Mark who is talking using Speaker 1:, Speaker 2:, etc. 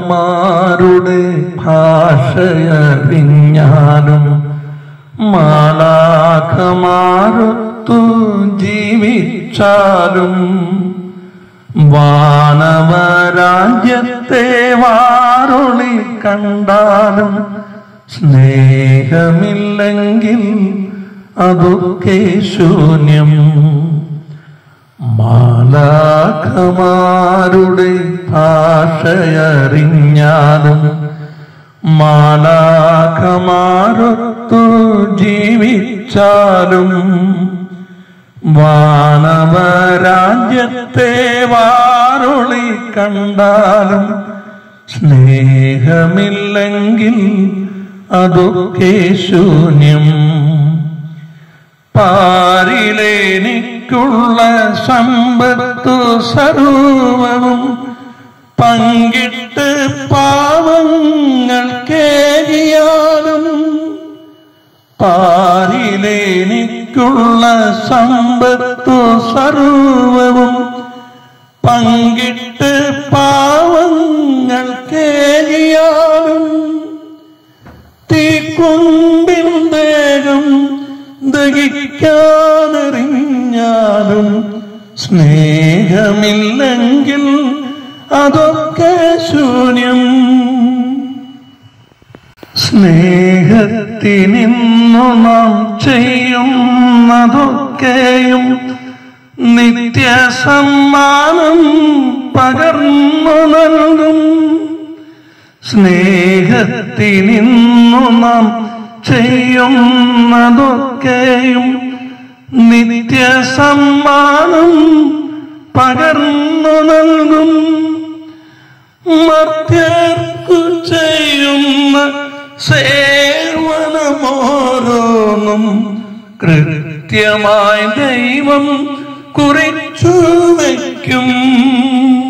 Speaker 1: മാലാഖമാരുടെ ഭാഷയറിഞ്ഞാലും മാലാഖമാരൊത്തു ജീവിച്ചാലും വാനവരാജ്യത്തെ വാറൊളി കണ്ടാലും സ്നേഹമില്ലെങ്കിൽ അതൊക്കെ ശൂന്യം മാലാഖമാരുടെ ഭാഷയറിഞ്ഞാലും മാലാഖമാരൊത്തു ജീവിച്ചാലും വാനവരാജ്യത്തെ വാറൊളി കണ്ടാലും സ്നേഹമില്ലെങ്കിൽ അതൊക്കെ ശൂന്യം പാരിലേനിക്കുള്ള സമ്പത്തു സർവവും പങ്കിട്ട് പാവങ്ങൾ കേകിയാലും പാരിലേനിക്കുള്ള സമ്പത്തു സർവവും പങ്കിട്ട് പാവങ്ങൾ കേകിയാലും തീക്കുമ്പിൻ ദേഹം ദഹിക്കാനറിഞ്ഞാലും സ്നേഹമില്ലെങ്കിൽ അതൊക്കെ ശൂന്യം സ്നേഹത്തിനിന്നു നാം ചെയ്യുന്നതൊക്കെയും നിത്യസമ്മാനം പകർന്നു നൽകും സ്നേഹത്തിനിന്നു നാം ചെയ്യുന്നതൊക്കെയും നിത്യസമ്മാനം പകർന്നു നൽകും മർത്യർക്കു ചെയ്യുന്ന സേവനമോരോന്നും കൃത്യമായി ദൈവം കുറിച്ചു വയ്ക്കും